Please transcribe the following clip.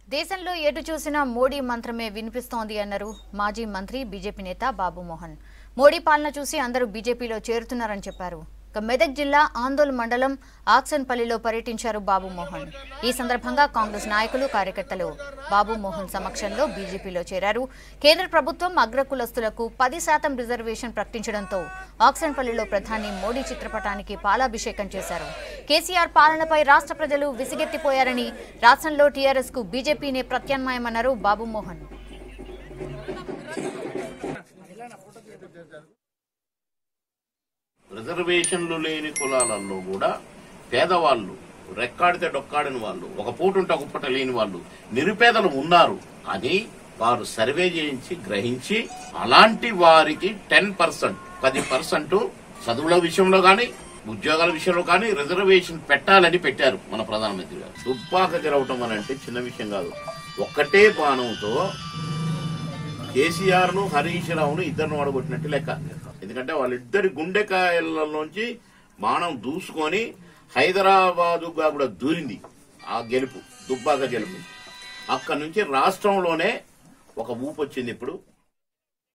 దేశంలో ఎటు చూసినా మోడీ మంత్రమే వినిపిస్తోంది అన్నారు మాజీ మంత్రి బీజేపీ నేత బాబు మోహన్ మోడీ పాలన చూసి అందరూ బీజేపీలో చేరుతున్నారని చెప్పారు ఇక మెదక్ జిల్లా ఆందోళ్ మండలం ఆక్సన్పల్లిలో పర్యటించారు బాబు మోహన్ ఈ సందర్భంగా కాంగ్రెస్ నాయకులు కార్యకర్తలు బాబు మోహన్ సమక్షంలో బీజేపీలో చేరారు కేంద్ర ప్రభుత్వం అగ్రకులస్తులకు పది శాతం రిజర్వేషన్ ప్రకటించడంతో ఆక్సన్పల్లిలో ప్రధాని మోడీ చిత్రపటానికి పాలాభిషేకం చేశారు కేసీఆర్ పాలనపై రాష్ట్ర ప్రజలు విసిగెత్తిపోయారని రాష్ట్రంలో టీఆర్ఎస్ కు బీజేపీనే ప్రత్యామ్నాయమన్నారు బాబు మోహన్ రిజర్వేషన్లు లేని కులాలలో కూడా పేదవాళ్ళు రెక్కాడితే డొక్కాడని వాళ్ళు ఒక పూటుంటే ఒక పూట లేని వాళ్ళు నిరుపేదలు ఉన్నారు అని వారు సర్వే చేయించి గ్రహించి అలాంటి వారికి టెన్ పర్సెంట్ పది పర్సెంట్ చదువుల విషయంలో కానీ ఉద్యోగాల విషయంలో కానీ రిజర్వేషన్ పెట్టాలని పెట్టారు మన ప్రధానమంత్రి గారు దుబ్బాక గెలవటం అని అంటే చిన్న విషయం కాదు ఒక్కటే బాణంతో కేసీఆర్ ను హరీష్ రావును ఇద్దరిని వాడగొట్టినట్టు లెక్క ఎందుకంటే వాళ్ళిద్దరి గుండెకాయలలోంచి బాణం దూసుకొని హైదరాబాదుగా కూడా దూరింది ఆ గెలుపు దుబ్బాక గెలుపు అక్కడి నుంచి రాష్ట్రంలోనే ఒక ఊపు వచ్చింది ఇప్పుడు